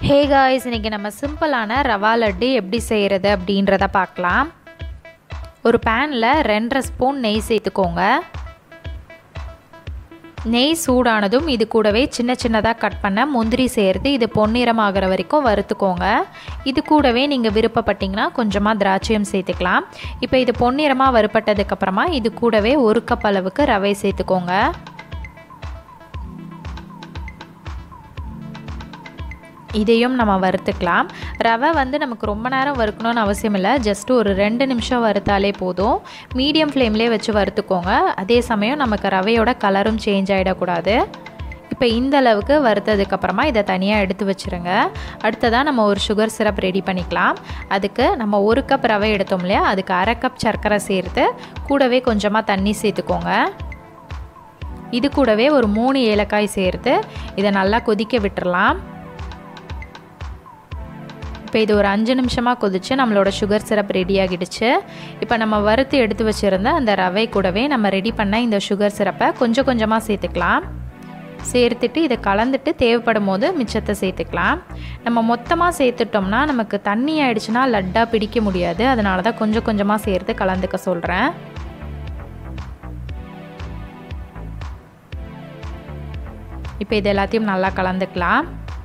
hey guys இன்றைக்கி நம்ம சிம்பிளான ரவா லட்டு எப்படி செய்கிறது அப்படின்றத பார்க்கலாம் ஒரு பேனில் ரெண்டரை ஸ்பூன் நெய் சேர்த்துக்கோங்க நெய் சூடானதும் இது கூடவே சின்ன சின்னதாக கட் பண்ண முந்திரி சேர்த்து இது பொன்னிறமாகிற வரைக்கும் வறுத்துக்கோங்க இது கூடவே நீங்கள் விருப்பப்பட்டீங்கன்னா கொஞ்சமாக திராட்சையும் சேர்த்துக்கலாம் இப்போ இது பொன்னிறமாக வறுப்பட்டதுக்கப்புறமா இது கூடவே ஒரு கப் அளவுக்கு ரவை சேர்த்துக்கோங்க இதையும் நம்ம வறுத்துக்கலாம் ரவை வந்து நமக்கு ரொம்ப நேரம் வறுக்கணும்னு அவசியம் இல்லை ஜஸ்ட் ஒரு ரெண்டு நிமிஷம் வறுத்தாலே போதும் மீடியம் ஃப்ளேம்லேயே வச்சு வறுத்துக்கோங்க அதே சமயம் நமக்கு ரவையோட கலரும் சேஞ்ச் ஆகிடக்கூடாது இப்போ இந்த அளவுக்கு வறுத்ததுக்கப்புறமா இதை தனியாக எடுத்து வச்சுருங்க அடுத்ததாக நம்ம ஒரு சுகர் சிரப் ரெடி பண்ணிக்கலாம் அதுக்கு நம்ம ஒரு கப் ரவை எடுத்தோம் இல்லையா அதுக்கு அரை கப் சர்க்கரை சேர்த்து கூடவே கொஞ்சமாக தண்ணி சேர்த்துக்கோங்க இது கூடவே ஒரு மூணு ஏலக்காய் சேர்த்து இதை நல்லா கொதிக்க விட்டுறலாம் இப்போ இது ஒரு அஞ்சு நிமிஷமாக கொதிச்சு நம்மளோட சுகர் சிரப் ரெடி ஆகிடுச்சு இப்போ நம்ம வறுத்து எடுத்து வச்சுருந்த அந்த ரவை கூடவே நம்ம ரெடி பண்ண இந்த சுகர் சிரப்பை கொஞ்சம் கொஞ்சமாக சேர்த்துக்கலாம் சேர்த்துட்டு இதை கலந்துட்டு தேவைப்படும் போது மிச்சத்தை சேர்த்துக்கலாம் நம்ம மொத்தமாக சேர்த்துட்டோம்னா நமக்கு தண்ணி ஆயிடுச்சுன்னா லட்டாக பிடிக்க முடியாது அதனால தான் கொஞ்சம் கொஞ்சமாக சேர்த்து கலந்துக்க சொல்கிறேன் இப்போ இது எல்லாத்தையும் நல்லா கலந்துக்கலாம்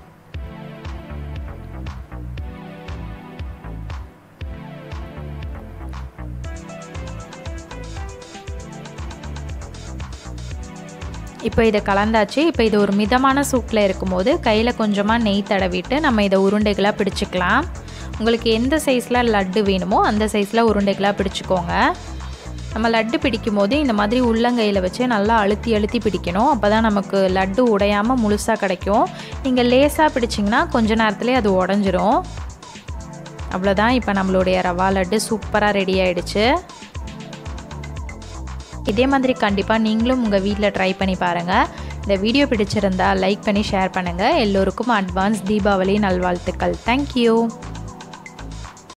இப்போ இதை கலந்தாச்சு இப்போ இது ஒரு மிதமான சூட்டில் இருக்கும்போது கையில் கொஞ்சமாக நெய் தடவிட்டு நம்ம இதை உருண்டைகளாக பிடிச்சிக்கலாம் உங்களுக்கு எந்த சைஸில் லட்டு வேணுமோ அந்த சைஸில் உருண்டைகளாக பிடிச்சிக்கோங்க நம்ம லட்டு பிடிக்கும் போது இந்த மாதிரி உள்ளங்கையில் வச்சு நல்லா அழுத்தி அழுத்தி பிடிக்கணும் அப்போ தான் நமக்கு லட்டு உடையாமல் முழுசாக கிடைக்கும் நீங்கள் லேஸாக பிடிச்சிங்கன்னா கொஞ்ச நேரத்துலேயே அது உடஞ்சிரும் அவ்வளோதான் இப்போ நம்மளுடைய ரவா லட்டு சூப்பராக ரெடி ஆகிடுச்சு இதே மாதிரி கண்டிப்பாக நீங்களும் உங்கள் வீட்டில் ட்ரை பண்ணி பாருங்கள் இந்த வீடியோ பிடிச்சிருந்தா லைக் பண்ணி ஷேர் பண்ணுங்கள் எல்லோருக்கும் அட்வான்ஸ் தீபாவளி நல்வாழ்த்துக்கள் தேங்க்யூ